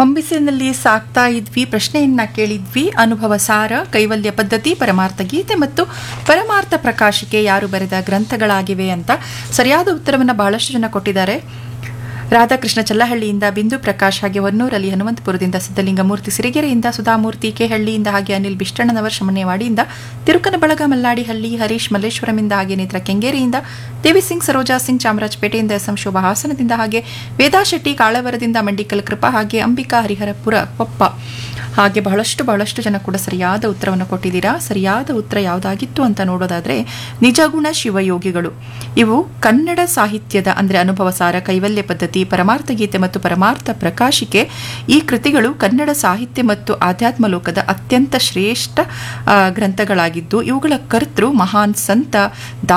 ಹೊಂಬಿಸಿನಲ್ಲಿ ಸಾಕ್ತಾ ಇದ್ವಿ ಪ್ರಶ್ನೆಯನ್ನ ಕೇಳಿದ್ವಿ ಅನುಭವ ಸಾರ ಕೈವಲ್ಯ ಪದ್ಧತಿ ಪರಮಾರ್ಥ ಗೀತೆ ಮತ್ತು ಪರಮಾರ್ಥ ಪ್ರಕಾಶಿಕೆ ಯಾರು ಬರೆದ ಗ್ರಂಥಗಳಾಗಿವೆ ಅಂತ ಸರಿಯಾದ ಉತ್ತರವನ್ನು ಬಹಳಷ್ಟು ಜನ ಕೊಟ್ಟಿದ್ದಾರೆ ರಾಧಾಕೃಷ್ಣ ಚಲ್ಲಹಳ್ಳಿಯಿಂದ ಬಿಂದು ಪ್ರಕಾಶ್ ಹಾಗೆ ಹೊನ್ನೂರಲ್ಲಿ ಹನುಮಂತಪುರದಿಂದ ಸಿದ್ದಲಿಂಗಮೂರ್ತಿ ಸಿರಿಗೆರೆಯಿಂದ ಸುಧಾಮೂರ್ತಿ ಕೆಹಳ್ಳಿಯಿಂದ ಹಾಗೆ ಅನಿಲ್ ಬಿಷ್ಟಣ್ಣನವರ್ ಶಮನೆವಾಡಿಯಿಂದ ತಿರುಕನ ಬಳಗ ಮಲ್ಲಾಡಿಹಳ್ಳಿ ಹರೀಶ್ ಮಲ್ಲೇಶ್ವರಮಿಂದ ಹಾಗೆ ನೇತ್ರ ಕೆಂಗೇರಿಯಿಂದ ದೇವಿ ಸಿಂಗ್ ಸರೋಜಾ ಸಿಂಗ್ ಚಾಮರಾಜಪೇಟೆಯಿಂದ ಎಸ್ ಎಂ ಶೋಭಾ ಹಾಸನದಿಂದ ಹಾಗೆ ವೇದಾ ಶೆಟ್ಟಿ ಕಾಳವರದಿಂದ ಮಂಡಿಕಲ್ ಕೃಪಾ ಹಾಗೆ ಅಂಬಿಕಾ ಹರಿಹರಪುರ ಕೊಪ್ಪ ಹಾಗೆ ಬಹಳಷ್ಟು ಬಹಳಷ್ಟು ಜನ ಕೂಡ ಸರಿಯಾದ ಉತ್ತರವನ್ನು ಕೊಟ್ಟಿದ್ದೀರಾ ಸರಿಯಾದ ಉತ್ತರ ಯಾವುದಾಗಿತ್ತು ಅಂತ ನೋಡೋದಾದ್ರೆ ನಿಜಗುಣ ಶಿವಯೋಗಿಗಳು ಇವು ಕನ್ನಡ ಸಾಹಿತ್ಯದ ಅಂದರೆ ಅನುಭವ ಸಾರ ಕೈವಲ್ಯ ಪದ್ಧತಿ ಪರಮಾರ್ಥ ಗೀತೆ ಮತ್ತು ಪರಮಾರ್ಥ ಪ್ರಕಾಶಿಕೆ ಈ ಕೃತಿಗಳು ಕನ್ನಡ ಸಾಹಿತ್ಯ ಮತ್ತು ಆಧ್ಯಾತ್ಮ ಲೋಕದ ಅತ್ಯಂತ ಶ್ರೇಷ್ಠ ಆ, ಗ್ರಂಥಗಳಾಗಿದ್ದು ಇವುಗಳ ಕರ್ತೃ ಮಹಾನ್ ಸಂತ